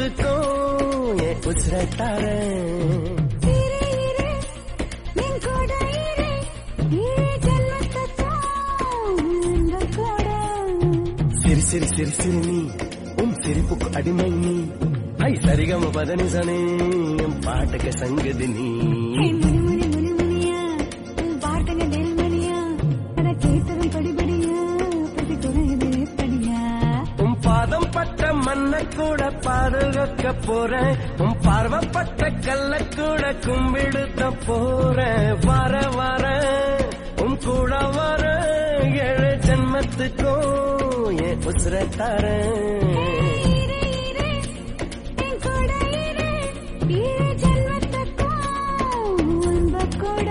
ஜென்மத்துக்கும் என் உசுர தரேன் இரு, இரு, என் கூட இரு. இரு ஜென்மத்துக்கும் இந்த கூட. சிரி சிரி சிரி சிரி நீ உன் சிரிப்புக்கு அடிமை நீ ஐ சரிகம பதனி சனே என் பாட்டுக்கு சங்கதி நீ ஏய், முனி, முனி, முனி, முனியா, உன் வார்த்தைங்க நெல்மணியா, அட கேட்டதும் படிபடியா, பிரதி குறையுது படியா. உன் பாதம் பட்ட மண்ணை கூட பாதுகாக்க போறேன் உன் பார்வப்பட்ட கல்ல கூட கும்பிடுத்த போறேன் வர வர உன் கூட வர ஏழு ஜென்மத்துக்கும் என் உசுர தரேன் இரு, இரு, என் கூட இரு. இரு ஜென்மத்துக்கும் இந்த கூட.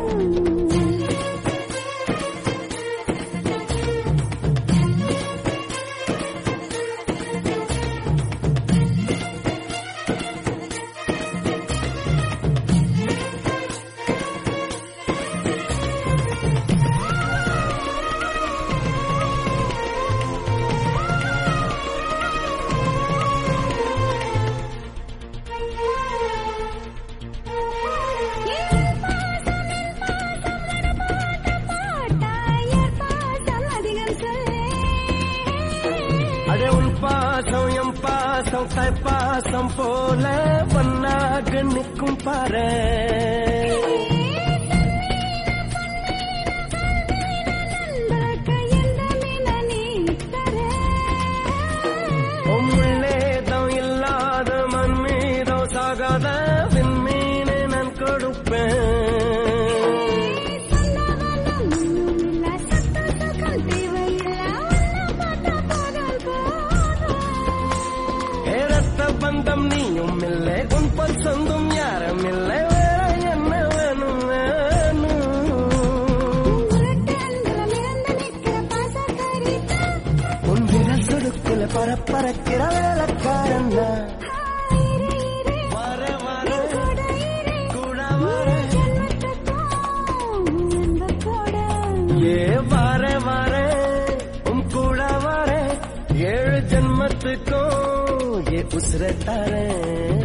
என் பாசம், என் பாசம் நடமாட்ட மாட்டாயர் பாசம் அதிகம் சொல்லே. அடே உன் பாசம் என் பாசம் தாய் பாசம் போல ஒன்னாக நிற்கும் பாரு உள்ளேதம் இல்லாத மண் மீதம் சாகாத விண்மீனை நான் கொடுப்பேன் ஏ ரத்த பந்தம் நீயும் இல்லை உன் பொன் சொந்தம் யாரும் இல்லை வேற என்ன வேணும் வேணும் உன் விரல் சொடுக்குல பரப்பறக்கிற வேலைக்காரன் தான். வர வர கூட வர ஏ வர வர உன் கூட வர ஏழு ஜென்மத்துக்கும் ஏ உசுர தரேன்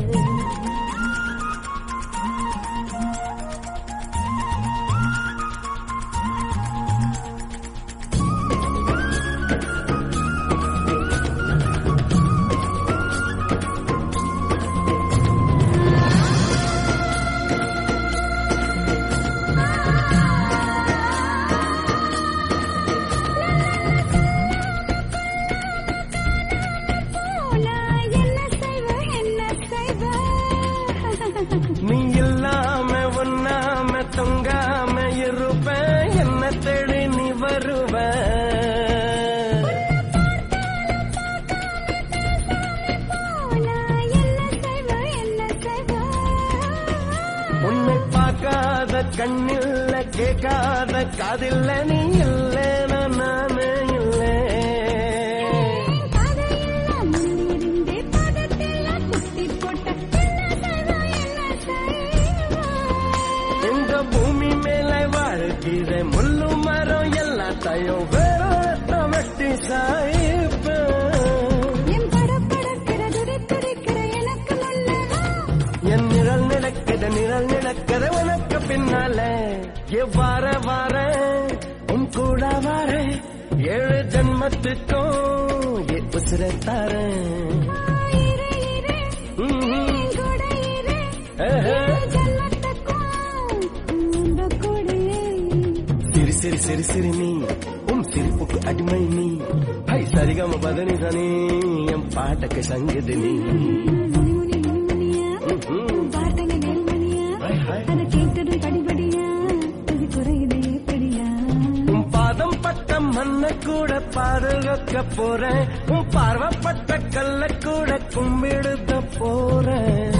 நீ இல்லாம ஒண்ணாம தொங்காம இருப்பேன் என்ன தேடி நீ வருவ உன்னை பார்க்காத கண்ணில்ல கேட்காத காதில்ல நீ இல்ல நானே இல்லை இந்த பூமி மேல வாழ்கிற முள்ளு மரம் எல்லாத்தையும் வேற வெட்டி சாய்ப்பேன் என் நிழல் நிலக்குது நிழல் நிலக்குது உனக்கு பின்னால எவ்வாற வார உன் கூட வார ஏழு ஜென்மத்துக்கும் எ உசுர தரேன் ம்ஹும். ஏஹே. சிரி சிரி சிரி சிரி நீ உன் சிரிப்புக்கு அடிமை நீ ஐ சரிகம பதனி சனி என் பாட்டுக்கு சங்கதி நீ ம்ஹும். Hi, hi. உன் பாதம் பட்ட மண்ணை கூட பாதுகாக்க போறேன் உன் பார்வப்பட்ட கல்ல கூட கும்பிடுத போறேன்